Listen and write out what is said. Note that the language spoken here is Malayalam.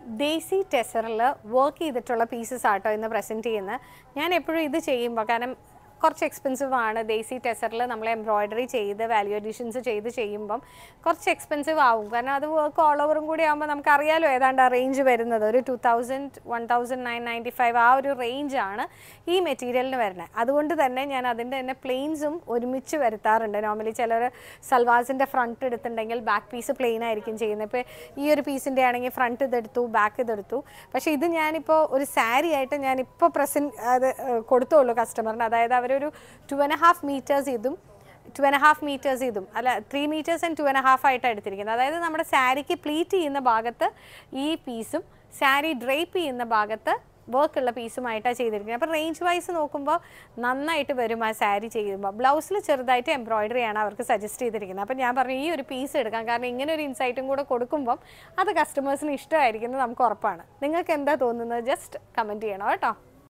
ദേശി ടെസറിൽ വർക്ക് ചെയ്തിട്ടുള്ള പീസസ് ആട്ടോ ഇന്ന് പ്രസൻറ്റ് ചെയ്യുന്നത് ഞാൻ എപ്പോഴും ഇത് ചെയ്യുമ്പോൾ കാരണം കുറച്ച് എക്സ്പെൻസീവ് ആണ് ദേശി ടെസറിൽ നമ്മൾ എംബ്രോയ്ഡറി ചെയ്ത് വാല്യൂ അഡീഷൻസ് ചെയ്ത് ചെയ്യുമ്പം കുറച്ച് എക്സ്പെൻസീവ് ആവും കാരണം അത് വർക്ക് ഓൾ ഓവറും കൂടി ആകുമ്പോൾ നമുക്കറിയാലോ ഏതാണ്ട് ആ റേഞ്ച് വരുന്നത് ഒരു two thousand one thousand nine ninety five ആ ഒരു റേഞ്ചാണ് ഈ മെറ്റീരിയലിന് വരുന്നത് അതുകൊണ്ട് തന്നെ ഞാൻ അതിൻ്റെ തന്നെ പ്ലെയിൻസും ഒരുമിച്ച് വരുത്താറുണ്ട് നോർമലി ചിലർ സൽവാസിൻ്റെ ഫ്രണ്ട് എടുത്തിട്ടുണ്ടെങ്കിൽ ബാക്ക് പീസ് പ്ലെയിൻ ആയിരിക്കും ചെയ്യുന്നത് ഇപ്പോൾ ഈ ഒരു പീസിൻ്റെ ആണെങ്കിൽ ഫ്രണ്ട് ഇതെടുത്തു ബാക്ക് ഇതെടുത്തു പക്ഷേ ഇത് ഞാനിപ്പോൾ ഒരു സാരി ആയിട്ട് ഞാനിപ്പോൾ പ്രസൻറ്റ് അത് ഏഹ്, കൊടുത്തുള്ളൂ കസ്റ്റമറിന് അതായത് അവരൊരു ടു ആൻഡ് ഹാഫ് മീറ്റേഴ്സ് ഇതും ടു ആൻഡ് ഹാഫ് മീറ്റേഴ്സ് ഇതും അല്ല three metres and two and half ആയിട്ടാണ് എടുത്തിരിക്കുന്നത് അതായത് നമ്മുടെ സാരിക്ക് പ്ലീറ്റ് ചെയ്യുന്ന ഭാഗത്ത് ഈ പീസും സാരി ഡ്രേപ്പ് ചെയ്യുന്ന ഭാഗത്ത് വർക്കുള്ള പീസുമായിട്ടാണ് ചെയ്തിരിക്കുന്നത് അപ്പോൾ റേഞ്ച് വൈസ് നോക്കുമ്പോൾ നന്നായിട്ട് വരും ആ സാരി ചെയ്യുമ്പോൾ ബ്ലൗസിൽ ചെറുതായിട്ട് എംബ്രോയിഡറി ആണ് അവർക്ക് സജസ്റ്റ് ചെയ്തിരിക്കുന്നത് അപ്പോൾ ഞാൻ പറഞ്ഞു ഈ ഒരു പീസ് എടുക്കാം കാരണം ഇങ്ങനെ ഒരു ഇൻസൈറ്റും കൂടെ കൊടുക്കുമ്പം അത് കസ്റ്റമേഴ്സിന് ഇഷ്ടമായിരിക്കുന്നത് നമുക്ക് ഉറപ്പാണ് നിങ്ങൾക്ക് എന്താ തോന്നുന്നത് ജസ്റ്റ് കമൻറ്റ് ചെയ്യണം കേട്ടോ